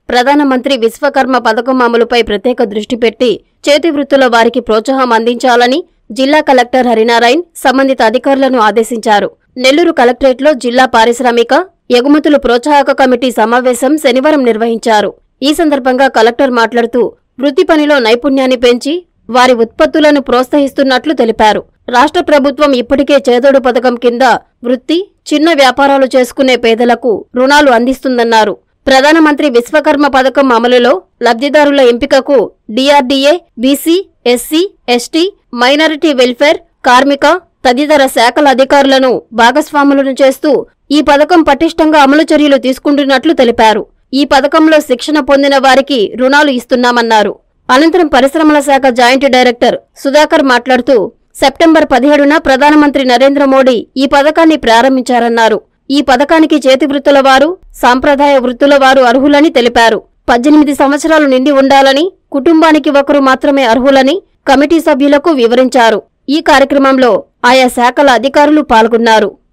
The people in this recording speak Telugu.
ప్రధానమంత్రి విశ్వకర్మ పథకం అమలుపై ప్రత్యేక దృష్టి పెట్టి చేతి వృత్తుల వారికి ప్రోత్సాహం అందించాలని జిల్లా కలెక్టర్ హరినారాయణ్ సంబంధిత అధికారులను ఆదేశించారు నెల్లూరు కలెక్టరేట్లో జిల్లా పారిశ్రామిక ఎగుమతులు ప్రోత్సాహక కమిటీ సమావేశం శనివారం నిర్వహించారు ఈ సందర్భంగా కలెక్టర్ మాట్లాడుతూ వృత్తి పనిలో నైపుణ్యాన్ని పెంచి వారి ఉత్పత్తులను ప్రోత్సహిస్తున్నట్లు తెలిపారు రాష్ట్ర ప్రభుత్వం ఇప్పటికే చేదోడు పథకం కింద వృత్తి చిన్న వ్యాపారాలు చేసుకునే పేదలకు రుణాలు అందిస్తుందన్నారు ప్రధానమంత్రి విశ్వకర్మ పథకం అమలులో లబ్ధిదారుల ఎంపికకు DRDA BC SC ST minority welfare కార్మిక తదితర శాఖల అధికారులను భాగస్వాములను చేస్తూ ఈ పథకం పటిష్టంగా అమలు చర్యలు తీసుకుంటున్నట్లు తెలిపారు ఈ పథకంలో శిక్షణ పొందిన వారికి రుణాలు ఇస్తున్నామన్నారు అనంతరం పరిశ్రమల శాఖ జాయింట్ డైరెక్టర్ సుధాకర్ మాట్లాడుతూ సెప్టెంబర్ పదిహేడున ప్రధానమంత్రి నరేంద్ర మోడీ ఈ పథకాన్ని ప్రారంభించారన్నారు ఈ పథకానికి చేతి వృత్తుల వారు సాంప్రదాయ వృత్తుల వారు అర్హులని తెలిపారు పద్దెనిమిది సంవత్సరాలు నిండి ఉండాలని కుటుంబానికి ఒకరు మాత్రమే అర్హులని కమిటీ సభ్యులకు వివరించారు ఈ కార్యక్రమంలో ఆయా శాఖల అధికారులు పాల్గొన్నారు